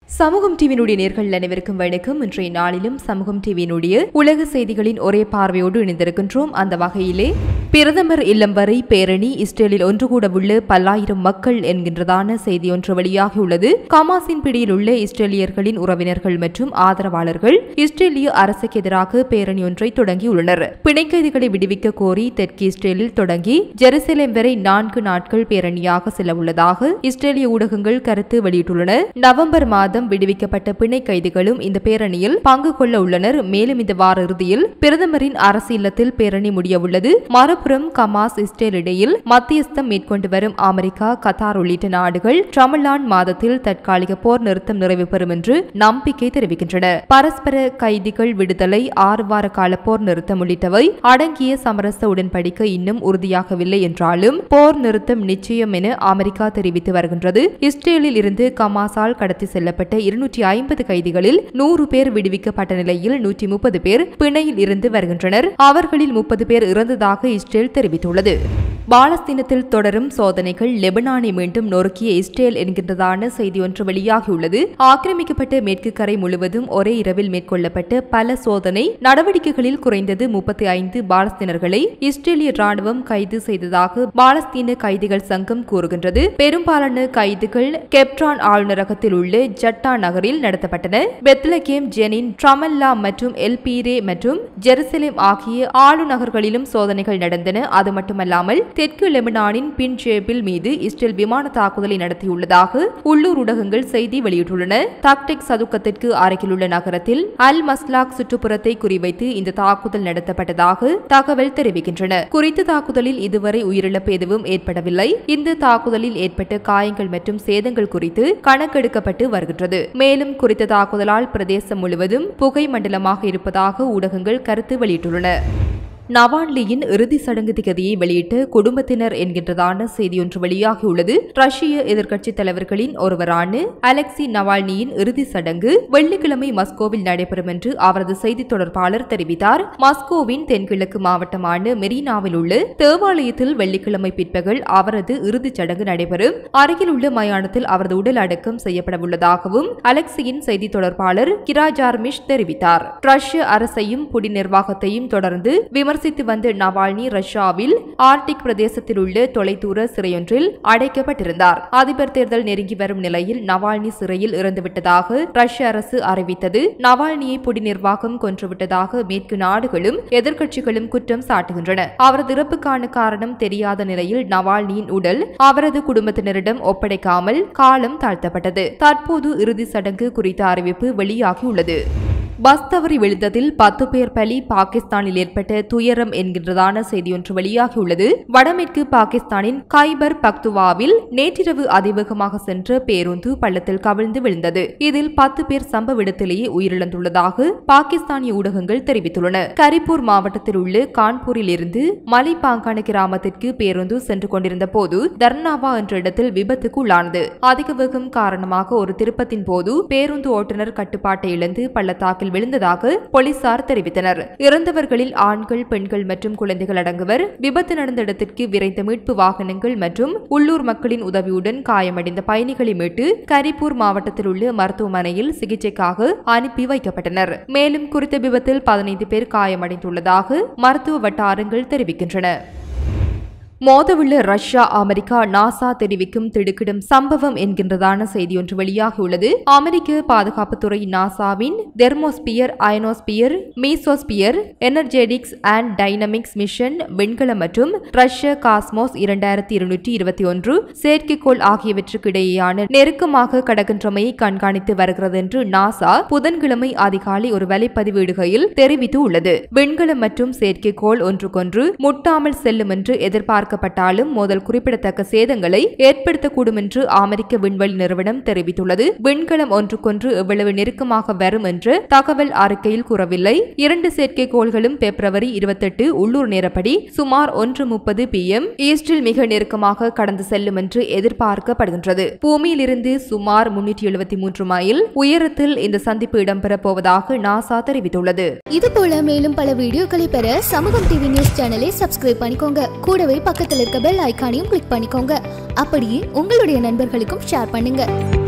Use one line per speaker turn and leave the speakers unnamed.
சமூகம் டிவியினுடைய நேர்கள் அனைவருக்கும் வணக்கம் இன்றைய நாளிலும் சமூகம் டிவியினுடைய உலக செய்திகளின் ஒரே பார்வையோடு இணைந்திருக்கின்றோம் அந்த வகையிலே பிரதமர் இல்லம் வரை பேரணி இஸ்ரேலில் ஒன்று கூட உள்ள பல்லாயிரம் மக்கள் என்கின்றதான செய்தி ஒன்று வெளியாகியுள்ளது கமாஸின் பிடியில் உள்ள இஸ்ரேலியர்களின் உறவினர்கள் மற்றும் ஆதரவாளர்கள் இஸ்ரேலிய அரசுக்கு எதிராக பேரணி ஒன்றை தொடங்கியுள்ளனர் பிணைக்கைதிகளை விடுவிக்க கோரி தெற்கு இஸ்ரேலில் தொடங்கி ஜெருசலேம் வரை நான்கு நாட்கள் பேரணியாக செல்ல உள்ளதாக இஸ்ரேலிய ஊடகங்கள் கருத்து வெளியிட்டுள்ளன நவம்பர் மாதம் விடுவிக்கப்பட்ட பிணை கைதிகளும் இந்த பேரணியில் பங்கு கொள்ள உள்ளனர் மேலும் இந்த வார இறுதியில் பிரதமரின் அரசு இல்லத்தில் பேரணி முடியவுள்ளது மறுபுறம் கமாஸ் இஸ்ரேல் இடையில் மத்தியஸ்தம் மேற்கொண்டு வரும் அமெரிக்கா கத்தார் உள்ளிட்ட நாடுகள் ரமலான் மாதத்தில் தற்காலிக போர் நிறுத்தம் நிறைவு பெறும் என்று நம்பிக்கை தெரிவிக்கின்றன பரஸ்பர கைதிகள் விடுதலை ஆறு வார கால போர் நிறுத்தம் உள்ளிட்டவை அடங்கிய சமரச உடன்படிக்கை இன்னும் உறுதியாகவில்லை என்றாலும் போர் நிறுத்தம் நிச்சயம் என அமெரிக்கா தெரிவித்து வருகின்றது இஸ்ரேலில் இருந்து கமாஸால் கடத்தி செல்லப்பட்ட இருநூற்றி ஐம்பது கைதிகளில் நூறு பேர் விடுவிக்கப்பட்ட நிலையில் நூற்றி முப்பது பேர் பிணையில் இருந்து வருகின்றனர் அவர்களில் முப்பது பேர் இறந்ததாக இஸ்ரேல் தெரிவித்துள்ளது பாலஸ்தீனத்தில் தொடரும் சோதனைகள் லெபனானை மீண்டும் நொறுக்கிய இஸ்ரேல் என்கின்றதான செய்தி ஒன்று வெளியாகியுள்ளது ஆக்கிரமிக்கப்பட்ட மேற்கு கரை முழுவதும் ஒரே இரவில் மேற்கொள்ளப்பட்ட பல சோதனை நடவடிக்கைகளில் குறைந்தது முப்பத்தி ஐந்து பாலஸ்தீனர்களை இஸ்ரேலிய ராணுவம் கைது செய்ததாக பாலஸ்தீன கைதிகள் சங்கம் கூறுகின்றது பெரும்பாலான கைதுகள் கெப்டான் ஆளுநரகத்தில் உள்ள ஜட்டா நகரில் நடத்தப்பட்டன பெத்லகேம் ஜெனின் ட்ரமல்லா மற்றும் எல்பீரே மற்றும் ஜெருசலேம் ஆகிய ஆளுநகர்களிலும் சோதனைகள் நடந்தன அது மட்டுமல்லாமல் தெற்கு லெபனானின் பின் ஜேபில் மீது இஸ்ரேல் விமான தாக்குதலை நடத்தியுள்ளதாக உள்ளூர் ஊடகங்கள் செய்தி வெளியிட்டுள்ளன தாக்டெக் சதுக்கத்திற்கு அருகிலுள்ள நகரத்தில் அல் மஸ்லாக் சுற்றுப்புறத்தை குறிவைத்து இந்த தாக்குதல் நடத்தப்பட்டதாக தகவல் தெரிவிக்கின்றன குறித்த தாக்குதலில் இதுவரை உயிரிழப்பு எதுவும் ஏற்படவில்லை இந்த தாக்குதலில் ஏற்பட்ட காயங்கள் மற்றும் சேதங்கள் குறித்து கணக்கெடுக்கப்பட்டு வருகின்றது மேலும் குறித்த தாக்குதலால் பிரதேசம் முழுவதும் புகை மண்டலமாக இருப்பதாக ஊடகங்கள் கருத்து வெளியிட்டுள்ளன நவான்லியின் இறுதி சடங்கு திகதியை வெளியிட்டு குடும்பத்தினர் என்கின்றதான செய்தியொன்று வெளியாகியுள்ளது ரஷ்ய எதிர்க்கட்சி தலைவர்களின் ஒருவரான அலெக்சி நவால்னியின் இறுதி சடங்கு வெள்ளிக்கிழமை மஸ்கோவில் நடைபெறும் என்று அவரது செய்தி தொடர்பாளர் தெரிவித்தார் மஸ்கோவின் தென்கிழக்கு மாவட்டமான மெரினாவில் உள்ள தேவாலயத்தில் வெள்ளிக்கிழமை பிற்பகல் அவரது இறுதிச் சடங்கு நடைபெறும் அருகில் உள்ள மயானத்தில் அவரது உடல் அடக்கம் செய்யப்படவுள்ளதாகவும் அலெக்சியின் செய்தி தொடர்பாளர் கிராஜார்மிஷ் தெரிவித்தார் ரஷ்ய அரசையும் புடி நிர்வாகத்தையும் தொடர்ந்து விமர்சனம் விமர்சித்து வந்த நவால்னி ரஷ்யாவில் ஆர்டிக் பிரதேசத்தில் உள்ள தொலைதூர சிறையொன்றில் அடைக்கப்பட்டிருந்தார் அதிபர் தேர்தல் நெருங்கி வரும் நிலையில் நவால்னி சிறையில் இறந்துவிட்டதாக ரஷ்ய அரசு அறிவித்தது நவால்னியை புடி நிர்வாகம் கொன்றுவிட்டதாக மேற்கு நாடுகளும் எதிர்க்கட்சிகளும் குற்றம் சாட்டுகின்றன அவரது இறப்புக்கான காரணம் தெரியாத நிலையில் நவால்னியின் உடல் அவரது குடும்பத்தினரிடம் ஒப்படைக்காமல் காலம் தாழ்த்தப்பட்டது தற்போது இறுதி சடங்கு குறித்த அறிவிப்பு வெளியாகியுள்ளது பஸ் தவறி விழுந்ததில் பத்து பேர் பலி பாகிஸ்தானில் ஏற்பட்ட துயரம் என்கின்றதான செய்தியொன்று வெளியாகியுள்ளது வடமேற்கு பாகிஸ்தானின் கைபர் பக்துவாவில் நேற்றிரவு அதிவேகமாக சென்ற பேருந்து பள்ளத்தில் கவிழ்ந்து விழுந்தது இதில் பத்து பேர் சம்பவ இடத்திலேயே உயிரிழந்துள்ளதாக பாகிஸ்தானிய ஊடகங்கள் தெரிவித்துள்ளன கரிப்பூர் மாவட்டத்தில் உள்ள கான்பூரில் இருந்து மலைப்பாங்கான கிராமத்திற்கு பேருந்து சென்று கொண்டிருந்த போது தர்னாவா என்ற இடத்தில் விபத்துக்கு உள்ளானது அதிக வேகம் காரணமாக ஒரு திருப்பத்தின் போது பேருந்து ஓட்டுநர் கட்டுப்பாட்டை இழந்து பள்ளத்தாக்கில் விபத்தில் விழுந்ததாக போலீசார் தெரிவித்தனர் இறந்தவர்களில் ஆண்கள் பெண்கள் மற்றும் குழந்தைகள் அடங்குவர் விபத்து நடந்த இடத்திற்கு விரைந்த மீட்பு வாகனங்கள் மற்றும் உள்ளூர் மக்களின் உதவியுடன் காயமடைந்த பயணிகளை மீட்டு கரிப்பூர் மாவட்டத்தில் உள்ள மருத்துவமனையில் சிகிச்சைக்காக அனுப்பி வைக்கப்பட்டனர் மேலும் குறித்த விபத்தில் பதினைந்து பேர் காயமடைந்துள்ளதாக மருத்துவ வட்டாரங்கள் தெரிவிக்கின்றன மோதவுள்ள ரஷ்யா அமெரிக்கா நாசா தெரிவிக்கும் திடுக்கிடும் சம்பவம் என்கின்றதான செய்தி ஒன்று வெளியாகியுள்ளது அமெரிக்க பாதுகாப்புத்துறை நாசாவின் thermosphere ionosphere mesosphere energetics and dynamics mission விண்கலம் மற்றும் ரஷ்ய காஸ்மோஸ் இரண்டாயிரத்தி இருநூற்றி இருபத்தி ஒன்று செயற்கைக்கோள் ஆகியவற்றுக்கு இடையேயான நெருக்கமாக கடக்கின்றமையை கண்காணித்து வருகிறது என்று நாசா புதன்கிழமை அதிகாலை ஒரு வலைப்பதிவிடுகையில் தெரிவித்து உள்ளது விண்கலம் மற்றும் செயற்கைக்கோள் ஒன்றுக்கொன்று முட்டாமல் செல்லும் என்று எதிர்பார்க்க பார்க்கப்பட்டாலும் மோதல் குறிப்பிடத்தக்க சேதங்களை ஏற்படுத்தக்கூடும் என்று அமெரிக்க விண்வெளி நிறுவனம் தெரிவித்துள்ளது விண்கலம் ஒன்றுக்கொன்று எவ்வளவு நெருக்கமாக வரும் என்று தகவல் அறிக்கையில் கூறவில்லை இரண்டு செயற்கைக்கோள்களும் பிப்ரவரி இருபத்தெட்டு உள்ளூர் நேரப்படி சுமார் ஒன்று முப்பது பி எம் ஈஸ்டில் மிக நெருக்கமாக கடந்து செல்லும் என்று எதிர்பார்க்கப்படுகின்றது பூமியிலிருந்து சுமார் முன்னூற்றி எழுபத்தி மூன்று மைல் உயரத்தில் இந்த சந்திப்பு இடம்பெறப் போவதாக நாசா தெரிவித்துள்ளது
இது போல மேலும் பல வீடியோக்களை பெற சமூகம் டிவி நியூஸ் சேனலை சப்ஸ்கிரைப் பண்ணிக்கோங்க கூடவே பக்கத்தில் இருக்க பெல் ஐகானையும் கிளிக் பண்ணிக்கோங்க அப்படியே உங்களுடைய நண்பர்களுக்கும் ஷேர் பண்ணுங்க